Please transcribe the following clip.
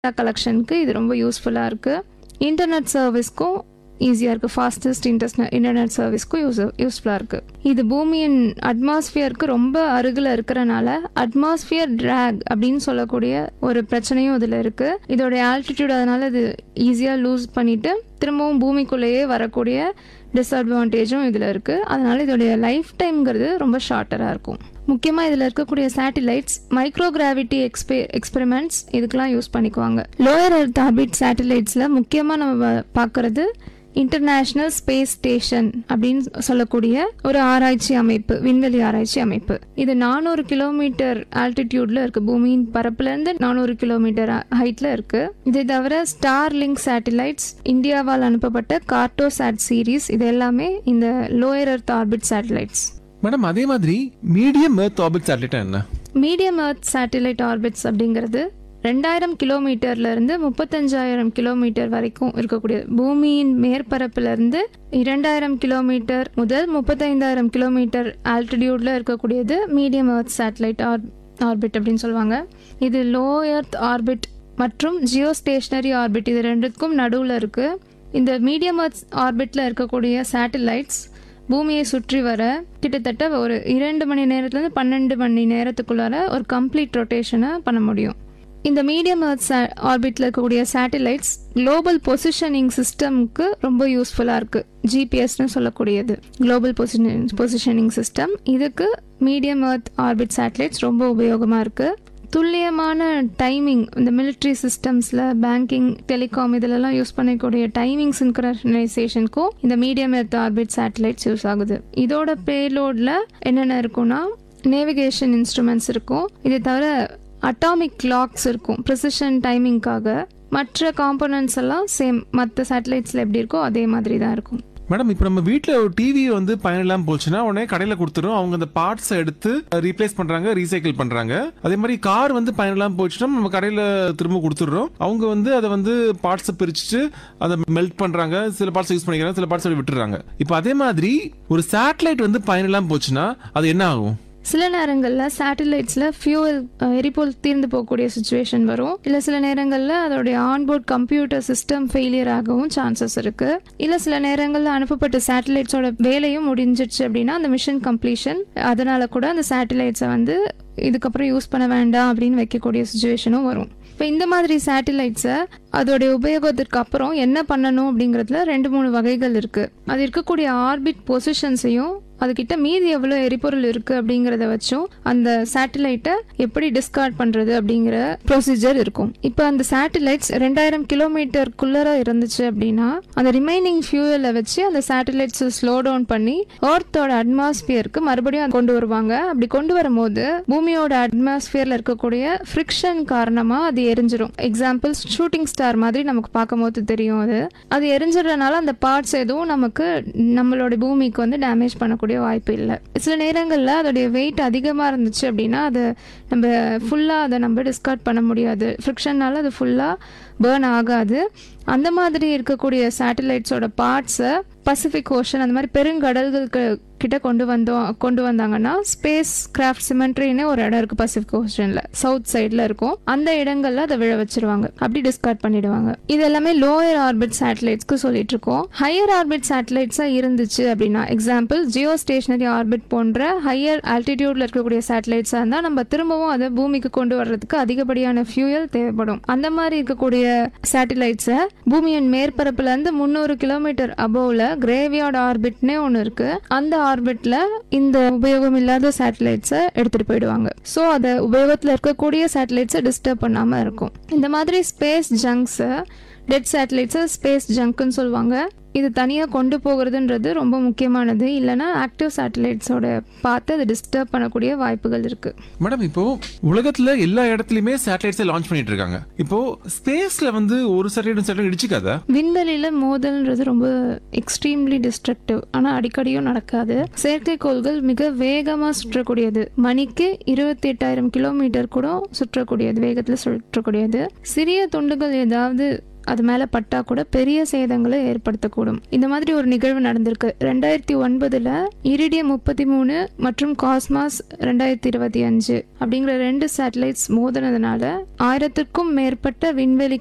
கலெக்ஷனுக்கு இது ரொம்ப யூஸ்ஃபுல்லாக இருக்குது இன்டர்நெட் சர்வீஸ்க்கும் ஈஸியாக இருக்குது ஃபாஸ்டஸ்ட் இன்டர்ஸ்ன இன்டர்நெட் சர்வீஸ்க்கும் யூஸ் யூஸ்ஃபுல்லாக இருக்குது இது பூமியின் அட்மாஸ்பியருக்கு ரொம்ப அருகில் இருக்கிறனால அட்மாஸ்பியர் ட்ராக் அப்படின்னு சொல்லக்கூடிய ஒரு பிரச்சனையும் இதில் இருக்குது இதோடைய ஆல்டிடியூட் அதனால் இது ஈஸியாக லூஸ் பண்ணிவிட்டு திரும்பவும் பூமிக்குள்ளேயே வரக்கூடிய டிஸ்அட்வான்டேஜும் இதில் இருக்குது அதனால் இதோடைய லைஃப் டைம்ங்கிறது ரொம்ப ஷார்ட்டராக இருக்கும் முக்கியமாக இதில் இருக்கக்கூடிய சேட்டிலைட்ஸ் மைக்ரோ கிராவிட்டி எக்ஸ்பெ எக்ஸ்பெரிமெண்ட்ஸ் இதுக்கெலாம் யூஸ் பண்ணிக்குவாங்க லோயர் எர்த் ஆர்பிட் சேட்டிலைட்ஸில் முக்கியமாக நம்ம பார்க்குறது இன்டர்நேஷ்னல் ஸ்பேஸ் ஸ்டேஷன் அப்படின்னு சொல்லக்கூடிய ஒரு ஆராய்ச்சி அமைப்பு விண்வெளி ஆராய்ச்சி அமைப்பு இது நானூறு கிலோமீட்டர் ஆல்டிடியூட்ல இருக்கு பூமியின் பரப்புலேருந்து நானூறு கிலோமீட்டர் ஹைட்ல இருக்கு இதை தவிர ஸ்டார் லிங்க் சேட்டிலைட்ஸ் இந்தியாவால் அனுப்பப்பட்ட கார்டோசாட் சீரீஸ் இது எல்லாமே இந்த lower earth orbit satellites madam அதே மாதிரி மீடியம் எர்த் ஆர்பிட் சேட்டலைட்டா என்ன மீடியம் எர்த் சேட்டிலைட் ஆர்பிட்ஸ் அப்படிங்கிறது ரெண்டாயிரம் கிலோமீட்டர்ல இருந்து முப்பத்தஞ்சாயிரம் கிலோமீட்டர் வரைக்கும் இருக்கக்கூடிய பூமியின் மேற்பரப்புல இருந்து இரண்டாயிரம் கிலோமீட்டர் முதல் முப்பத்தைந்தாயிரம் கிலோமீட்டர் ஆல்டிடியூட்ல இருக்கக்கூடியது மீடியம் எர்த் சேட்டலைட் ஆர்பிட் அப்படின்னு சொல்லுவாங்க இது லோ எர்த் ஆர்பிட் மற்றும் ஜியோ ஸ்டேஷனரி ஆர்பிட் இது ரெண்டுக்கும் நடுவில் இருக்கு இந்த மீடியம் எர்த் ஆர்பிட்ல இருக்கக்கூடிய சேட்டலைட்ஸ் பூமியை சுற்றி வர கிட்டத்தட்ட ஒரு இரண்டு மணி நேரத்துலேருந்து பன்னெண்டு மணி நேரத்துக்குள்ளார ஒரு கம்ப்ளீட் ரொட்டேஷனை பண்ண முடியும் இந்த மீடியம் எர்த் ஆர்பிட்டில் இருக்கக்கூடிய சேட்டலைட்ஸ் குளோபல் பொசிஷனிங் சிஸ்டம்க்கு ரொம்ப யூஸ்ஃபுல்லாக இருக்குது ஜிபிஎஸ்னு சொல்லக்கூடியது குளோபல் பொசிஷனிங் பொசிஷனிங் சிஸ்டம் இதுக்கு மீடியம் எர்த் ஆர்பிட் சேட்டலைட்ஸ் ரொம்ப உபயோகமாக இருக்குது துல்லியமான டைமிங் இந்த மிலிட்ரி சிஸ்டம்ஸில் பேங்கிங் டெலிகாம் இதிலெல்லாம் யூஸ் பண்ணக்கூடிய டைமிங் சின்க்ரனைசேஷனுக்கும் இந்த medium earth orbit satellites use ஆகுது இதோட பேலோடில் என்னென்ன இருக்கும்னா நேவிகேஷன் இன்ஸ்ட்ருமெண்ட்ஸ் இருக்கும் இது தவிர அட்டாமிக் கிளாக்ஸ் இருக்கும் ப்ரிசிஷன் டைமிங்க்காக மற்ற காம்போனன்ட்ஸ் எல்லாம் சேம் மற்ற சேட்டலைட்ஸில் எப்படி இருக்கோ அதே மாதிரி தான் இருக்கும் மேடம் இப்போ நம்ம வீட்டில் ஒரு டிவி வந்து பயனில்லாம போச்சுன்னா உடனே கடையில் கொடுத்துரும் அவங்க அந்த பார்ட்ஸை எடுத்து ரீப்ளேஸ் பண்றாங்க ரீசைக்கிள் பண்றாங்க அதே மாதிரி கார் வந்து பயனில்லாம போச்சுன்னா நம்ம கடையில் திரும்ப கொடுத்துடுறோம் அவங்க வந்து அதை வந்து பார்ட்ஸை பிரிச்சுட்டு அதை மெல்ட் பண்றாங்க சில பார்ட்ஸ் யூஸ் பண்ணிக்கிறாங்க சில பார்ட்ஸ் விட்டுறாங்க இப்போ அதே மாதிரி ஒரு சேட்டலைட் வந்து பயனில்லாம போச்சுன்னா அது என்ன ஆகும் சில நேரங்களில் சேட்டலைட்ஸில் ஃபியூவல் எரிபொருள் தீர்ந்து போகக்கூடிய சுச்சுவேஷன் வரும் இல்லை சில நேரங்களில் அதோடைய ஆன்போர்ட் கம்ப்யூட்டர் சிஸ்டம் ஃபெயிலியர் ஆகவும் சான்சஸ் இருக்குது இல்லை சில நேரங்களில் அனுப்பப்பட்ட சேட்டலைட்ஸோட வேலையும் முடிஞ்சிடுச்சு அப்படின்னா அந்த மிஷன் கம்ப்ளீஷன் அதனால கூட அந்த சேட்டலைட்ஸை வந்து இதுக்கப்புறம் யூஸ் பண்ண வேண்டாம் அப்படின்னு வைக்கக்கூடிய சுச்சுவேஷனும் வரும் இப்போ இந்த மாதிரி சேட்டலைட்ஸை அதோடைய உபயோகத்திற்கு அப்புறம் என்ன பண்ணணும் அப்படிங்கிறதுல ரெண்டு மூணு வகைகள் இருக்குது அது இருக்கக்கூடிய ஆர்பிட் பொசிஷன்ஸையும் அதுக்கிட்ட மீதி எவ்வளோ எரிபொருள் இருக்குது அப்படிங்கிறத வச்சும் அந்த சேட்டலைட்டை எப்படி டிஸ்கார்ட் பண்ணுறது அப்படிங்கிற ப்ரொசீஜர் இருக்கும் இப்போ அந்த சேட்டலைட்ஸ் ரெண்டாயிரம் கிலோமீட்டருக்குள்ளே இருந்துச்சு அப்படின்னா அந்த ரிமைனிங் ஃபியூவலை வச்சு அந்த சேட்டலைட்ஸை ஸ்லோ டவுன் பண்ணி எர்த்தோட அட்மாஸ்பியருக்கு மறுபடியும் அதை கொண்டு வருவாங்க அப்படி கொண்டு வரும்போது பூமியோட அட்மாஸ்பியரில் இருக்கக்கூடிய ஃப்ரிக்ஷன் காரணமாக அது எரிஞ்சிரும் எக்ஸாம்பிள் ஷூட்டிங் ஸ்டார் மாதிரி நமக்கு பார்க்கும்போது தெரியும் அது அது எரிஞ்சிடுறதுனால அந்த பார்ட்ஸ் எதுவும் நமக்கு நம்மளோட பூமிக்கு வந்து டேமேஜ் பண்ணக்கூடிய வாய்ப்பு இல்லை சில நேரங்களில் அதோடைய வெயிட் அதிகமாக இருந்துச்சு அப்படின்னா அதை நம்ம ஃபுல்லாக அதை நம்ம டிஸ்கார்ட் பண்ண முடியாது ஃப்ரிக்ஷனால் அது ஃபுல்லாக பேர்ன் ஆகாது அந்த மாதிரி இருக்கக்கூடிய சேட்டலைட்ஸோட பார்ட்ஸை பசிபிக் ஓஷன் அந்த மாதிரி பெருங்கடல்களுக்கு கிட்ட கொண்டு வந்தோம் கொண்டு வந்தாங்கன்னா ஸ்பேஸ் கிராஃப்ட் சிமெண்ட்ரின்னு ஒரு இடம் இருக்கு பசிபிக் ஓஷன்ல சவுத் சைட்ல இருக்கும் அந்த இடங்கள்ல அதை விழ வச்சிருவாங்க அப்படி டிஸ்கார்ட் பண்ணிடுவாங்க இது எல்லாமே லோயர் ஆர்பிட் சேட்டலைட்ஸ்க்கு சொல்லிட்டு இருக்கோம் ஹையர் ஆர்பிட் சேட்டலைட்ஸா இருந்துச்சு அப்படின்னா எக்ஸாம்பிள் ஜியோ ஸ்டேஷனரி ஆர்பிட் போன்ற ஹையர் ஆல்டிடியூட்ல இருக்கக்கூடிய சேட்டலைட்ஸா இருந்தா நம்ம திரும்பவும் அதை பூமிக்கு கொண்டு வர்றதுக்கு அதிகப்படியான ஃபியூயல் தேவைப்படும் அந்த மாதிரி இருக்கக்கூடிய சேட்டலைட்ஸை பூமியின் மேற்பரப்புல இருந்து முந்நூறு கிலோமீட்டர் அபோவ்ல கிரேவியார்ட் ஆர்பிட்னே ஒன்று இருக்கு அந்த ஆர்பிட்ல இந்த உபயோகம் இல்லாத சேட்டலைட்ஸை எடுத்துட்டு போயிடுவாங்க ஸோ அதை உபயோகத்தில் இருக்கக்கூடிய சேட்டலைட்ஸை டிஸ்டர்ப் பண்ணாம இருக்கும் இந்த மாதிரி ஸ்பேஸ் ஜங்க்ஸை டெட் சேட்டலைட்ஸை ஸ்பேஸ் ஜங்க்னு சொல்லுவாங்க இது தனியாக கொண்டு போகிறதுன்றது ரொம்ப முக்கியமானது இல்லைன்னா ஆக்டிவ் சேட்டலைட்ஸோட பார்த்து அதை டிஸ்டர்ப் பண்ணக்கூடிய வாய்ப்புகள் இருக்கு மேடம் இப்போ உலகத்துல எல்லா இடத்துலயுமே சேட்டலைட்ஸை லான்ச் பண்ணிட்டு இருக்காங்க இப்போ ஸ்பேஸ்ல வந்து ஒரு சேட்டலைட் சேட்டலைட் இடிச்சுக்காதா விண்வெளியில மோதல்ன்றது ரொம்ப எக்ஸ்ட்ரீம்லி டிஸ்ட்ரக்டிவ் ஆனால் அடிக்கடியும் நடக்காது செயற்கைக்கோள்கள் மிக வேகமாக சுற்றக்கூடியது மணிக்கு இருபத்தி எட்டாயிரம் கிலோமீட்டர் கூட சுற்றக்கூடியது வேகத்தில் சுற்றக்கூடியது சிறிய துண்டுகள் ஏதாவது அது மேலே பட்டா கூட பெரிய சேதங்களை ஏற்படுத்தக்கூடும் இந்த மாதிரி ஒரு நிகழ்வு நடந்திருக்கு ரெண்டாயிரத்தி ஒன்பதுல இரிடியம் முப்பத்தி மூணு மற்றும் காஸ்மாஸ் ரெண்டாயிரத்தி இருபத்தி அஞ்சு அப்படிங்கிற ரெண்டு சேட்டலைட்ஸ் மோதினதுனால ஆயிரத்துக்கும் மேற்பட்ட விண்வெளி